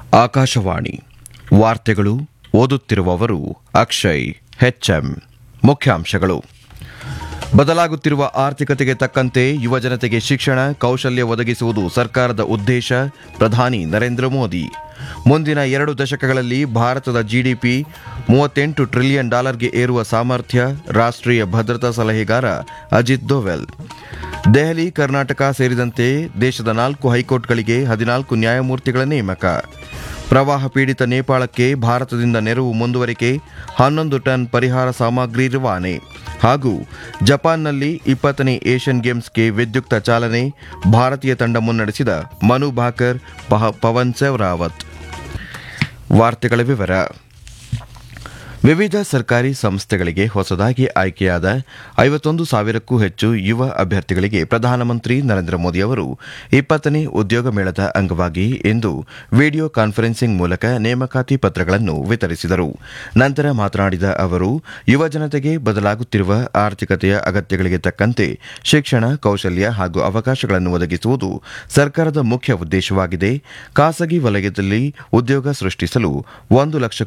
ಆಕಾಶವಾಣಿ ವಾರ್ತೆಗಳು ಓದುತ್ತಿರುವವರು ಅಕ್ಷಯ್ ಹೆಚ್ಎಂ ಮುಖ್ಯಾಂಶಗಳು ಬದಲಾಗುತ್ತಿರುವ ಆರ್ಥಿಕತೆಗೆ ತಕ್ಕಂತೆ ಯುವಜನತೆಗೆ ಶಿಕ್ಷಣ ಕೌಶಲ್ಯ ಒದಗಿಸುವುದು ಸರ್ಕಾರದ ಉದ್ದೇಶ ಪ್ರಧಾನಿ ನರೇಂದ್ರ ಮೋದಿ ಮುಂದಿನ ಎರಡು ದಶಕಗಳಲ್ಲಿ ಭಾರತದ ಜಿಡಿಪಿ ಮೂವತ್ತೆಂಟು ಟ್ರಿಲಿಯನ್ ಡಾಲರ್ಗೆ ಏರುವ ಸಾಮರ್ಥ್ಯ ರಾಷ್ಟ್ರೀಯ ಭದ್ರತಾ ಸಲಹೆಗಾರ ಅಜಿತ್ ದೋವೆಲ್ ದೆಹಲಿ ಕರ್ನಾಟಕ ಸೇರಿದಂತೆ ದೇಶದ ನಾಲ್ಕು ಹೈಕೋರ್ಟ್ಗಳಿಗೆ ಹದಿನಾಲ್ಕು ನ್ಯಾಯಮೂರ್ತಿಗಳ ನೇಮಕ ಪ್ರವಾಹ ಪೀಡಿತ ನೇಪಾಳಕ್ಕೆ ಭಾರತದಿಂದ ನೆರವು ಮುಂದುವರಿಕೆ ಹನ್ನೊಂದು ಟನ್ ಪರಿಹಾರ ಸಾಮಗ್ರಿ ರವಾನೆ ಹಾಗೂ ಜಪಾನ್ನಲ್ಲಿ ಇಪ್ಪತ್ತನೇ ಏಷ್ಯನ್ ಗೇಮ್ಸ್ಗೆ ವಿದ್ಯುಕ್ತ ಚಾಲನೆ ಭಾರತೀಯ ತಂಡ ಮುನ್ನಡೆಸಿದ ಮನು ಭಾಕರ್ ಪಹ- ಪವನ್ ಸೆವ್ರಾವತ್ ವಾರ್ತೆಗಳ ವಿವರ ವಿವಿಧ ಸರ್ಕಾರಿ ಸಂಸ್ಥೆಗಳಿಗೆ ಹೊಸದಾಗಿ ಆಯ್ಕೆಯಾದ ಐವತ್ತೊಂದು ಸಾವಿರಕ್ಕೂ ಹೆಚ್ಚು ಯುವ ಅಭ್ಯರ್ಥಿಗಳಿಗೆ ಪ್ರಧಾನಮಂತ್ರಿ ನರೇಂದ್ರ ಮೋದಿ ಅವರು ಇಪ್ಪತ್ತನೇ ಉದ್ಯೋಗ ಮೇಳದ ಅಂಗವಾಗಿ ಇಂದು ವಿಡಿಯೋ ಕಾನ್ಫರೆನ್ಸಿಂಗ್ ಮೂಲಕ ನೇಮಕಾತಿ ಪತ್ರಗಳನ್ನು ವಿತರಿಸಿದರು ನಂತರ ಮಾತನಾಡಿದ ಅವರು ಯುವ ಜನತೆಗೆ ಬದಲಾಗುತ್ತಿರುವ ಆರ್ಥಿಕತೆಯ ಅಗತ್ಯಗಳಿಗೆ ತಕ್ಕಂತೆ ಶಿಕ್ಷಣ ಕೌಶಲ್ಯ ಹಾಗೂ ಅವಕಾಶಗಳನ್ನು ಒದಗಿಸುವುದು ಸರ್ಕಾರದ ಮುಖ್ಯ ಉದ್ದೇಶವಾಗಿದೆ ಖಾಸಗಿ ವಲಯದಲ್ಲಿ ಉದ್ಯೋಗ ಸೃಷ್ಟಿಸಲು ಒಂದು ಲಕ್ಷ